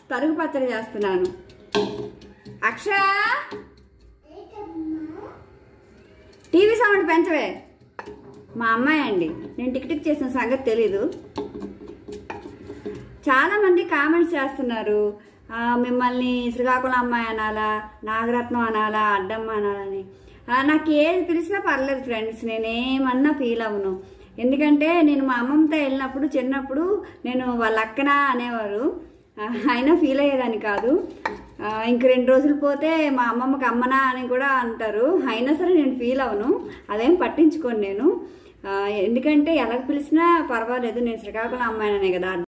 తరుగు పచ్చడి చేస్తున్నాను అక్ష టీవీ సౌండ్ పెంచవే మా అమ్మాయి అండి నేను టిక్ టిక్ చేసిన సంగతి తెలీదు చాలా మంది కామెంట్స్ చేస్తున్నారు ఆ, మిమ్మల్ని శ్రీకాకుళం అమ్మాయి అనాలా నాగరత్నం అనాలా అడ్డమ్మ అనాలని ఆ, నాకు ఏది పిలిచినా పర్లేదు ఫ్రెండ్స్ నేనేమన్నా ఫీల్ అవ్వను ఎందుకంటే నేను మా అమ్మమ్మతో వెళ్ళినప్పుడు చిన్నప్పుడు నేను వాళ్ళ అక్కన అనేవారు ఆ, అయినా ఫీల్ అయ్యేదాన్ని కాదు ఆ, ఇంక రెండు రోజులు పోతే మా అమ్మమ్మకి అమ్మనా అని కూడా అంటారు అయినా సరే నేను ఫీల్ అవను అదేం పట్టించుకోను నేను ఆ, ఎందుకంటే ఎలా పిలిచినా పర్వాలేదు నేను శ్రీకాకుళం అమ్మాయిననే కదా